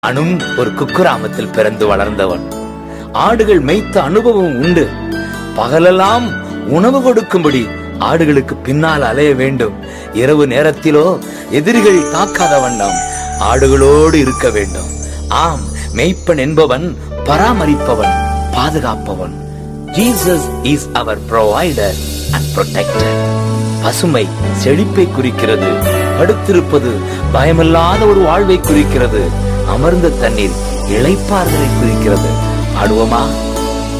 நானும் ஒரு குக்கிராமத்தில் பிறந்து வளர்ந்தவன் ஆடுகள் மேய்த்த அனுபவம் உண்டு பகலெல்லாம் உணவு கொடுக்கும்படி ஆடுகளுக்கு பின்னால் அலைய வேண்டும் இரவு நேரத்திலோ எதிரிகள் தாக்காத வண்ணம் ஆடுகளோடு இருக்க வேண்டும் ஆம் மேய்ப்பன் என்பவன் பராமரிப்பவன் பாதுகாப்பவன் Jesus is our provider and protector பசுமை செழிப்பை குறிக்கிறது படுத்திருப்பது பயமில்லாத ஒரு வாழ்வை குறிக்கிறது அமர்ந்த தண்ணீர் இளைப்பாறுதலை குறிக்கிறது பாடுவோமா